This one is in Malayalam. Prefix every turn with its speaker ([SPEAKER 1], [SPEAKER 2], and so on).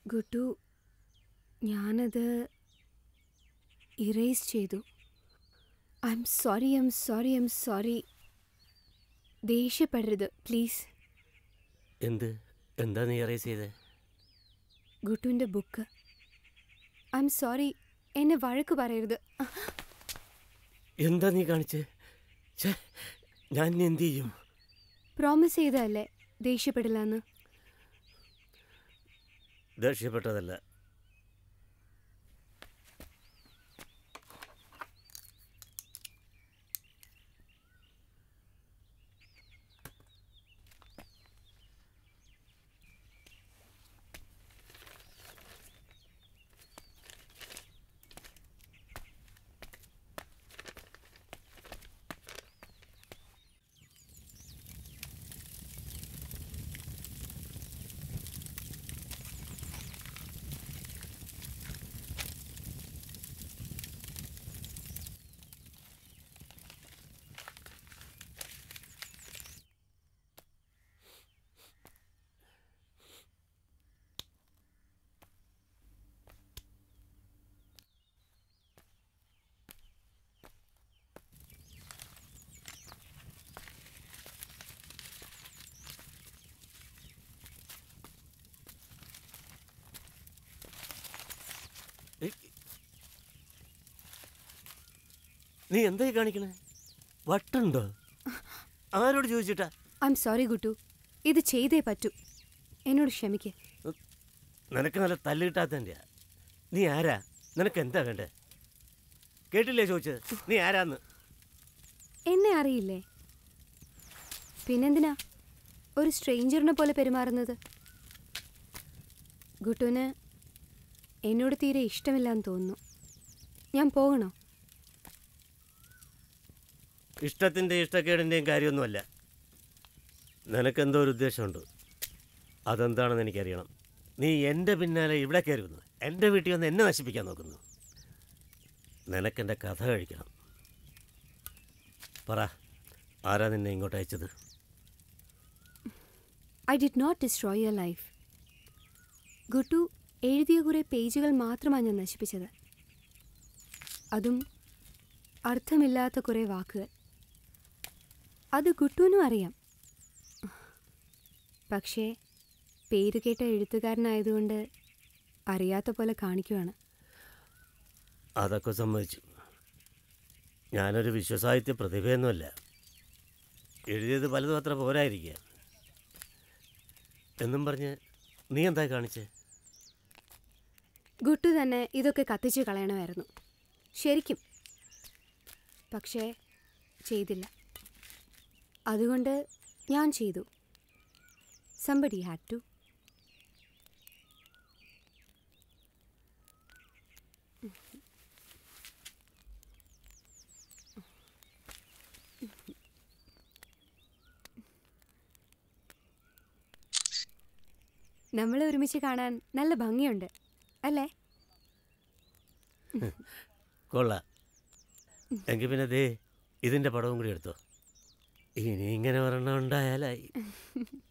[SPEAKER 1] ഗുട്ടു ഞാനത് ഇറേസ് ചെയ്തു I'm sorry I'm sorry I'm sorry ദേഷ്യപ്പെടരുത് പ്ലീസ്
[SPEAKER 2] എന്ത് എന്താ നീ അറേസ് ചെയ്തേ
[SPEAKER 1] ഗുട്ടുവിൻ്റെ ബുക്ക് ഐ എം സോറി എന്നെ വഴക്ക് പറയരുത്
[SPEAKER 2] എന്താ നീ കാണിച്ചേ ഛേ ഞാൻ ഇനി എന്ത് ചെയ്യും
[SPEAKER 1] പ്രോമിസ് ചെയ്തതല്ലേ ദേഷ്യപ്പെടില്ല എന്ന്
[SPEAKER 2] ദേഷ്യപ്പെട്ടതല്ല ഏയ്. നീ എന്തായി കാണിക്കണേ വട്ടുണ്ടോ ആരോട് ചോദിച്ചിട്ടാ
[SPEAKER 1] ഐ എം സോറി ഗുട്ടു ഇത് ചെയ്തേ പറ്റൂ എന്നോട് ക്ഷമിക്ക്
[SPEAKER 2] നിനക്ക് നല്ല തല്ല് കിട്ടാത്തൻ്റെയാ നീ ആരാ നിനക്ക് എന്താ വേണ്ടേ കേട്ടില്ലേ ചോദിച്ചത് നീ ആരാന്ന്
[SPEAKER 1] എന്നെ അറിയില്ലേ പിന്നെന്തിനാ ഒരു സ്ട്രേഞ്ചറിനെ പോലെ പെരുമാറുന്നത് ഗുട്ടുവിന് എന്നോട് തീരെ ഇഷ്ടമില്ലാന്ന് തോന്നുന്നു ഞാൻ പോകണോ
[SPEAKER 2] ഇഷ്ടത്തിൻ്റെ ഇഷ്ടക്കേടിൻ്റെയും കാര്യമൊന്നുമല്ല നിനക്കെന്തോ ഒരു ഉദ്ദേശമുണ്ട് അതെന്താണെന്ന് എനിക്കറിയണം നീ എൻ്റെ പിന്നാലെ ഇവിടെ കയറുന്നു എൻ്റെ വീട്ടിൽ വന്ന് എന്നെ നശിപ്പിക്കാൻ നോക്കുന്നു നിനക്കെൻ്റെ കഥ കഴിക്കണം പറ ആരാ നിന്നെ ഇങ്ങോട്ട് അയച്ചത്
[SPEAKER 1] I did not destroy your life Guttu എഴുതിയ കുറേ പേജുകൾ മാത്രമാണ് ഞാൻ നശിപ്പിച്ചത് അതും അർത്ഥമില്ലാത്ത കുറേ വാക്കുകൾ അത് ഗുട്ടുവിനും അറിയാം പക്ഷേ പേര് കേട്ട എഴുത്തുകാരനായതുകൊണ്ട് അറിയാത്ത പോലെ കാണിക്കുവാണ്
[SPEAKER 2] അതൊക്കെ സമ്മതിച്ചു ഞാനൊരു വിശ്വസാഹിത്യ പ്രതിഭയൊന്നുമല്ല എഴുതിയത് പലതും അത്ര പോരായിരിക്കുക എന്നും പറഞ്ഞ് നീ എന്താ കാണിച്ചേ
[SPEAKER 1] ഗുട്ടു തന്നെ ഇതൊക്കെ കത്തിച്ച് കളയണമായിരുന്നു ശരിക്കും പക്ഷേ ചെയ്തില്ല അതുകൊണ്ട് ഞാൻ ചെയ്തു സംബഡി ഹാഡ് ടു നമ്മളെ ഒരുമിച്ച് കാണാൻ നല്ല ഭംഗിയുണ്ട് അല്ലേ
[SPEAKER 2] കൊള്ളാം എങ്കിൽ പിന്നെ ദേ ഇതിൻ്റെ പടവും കൂടി എടുത്തോ ഇനി ഇങ്ങനെ ഒരെണ്ണം ഉണ്ടായാലായി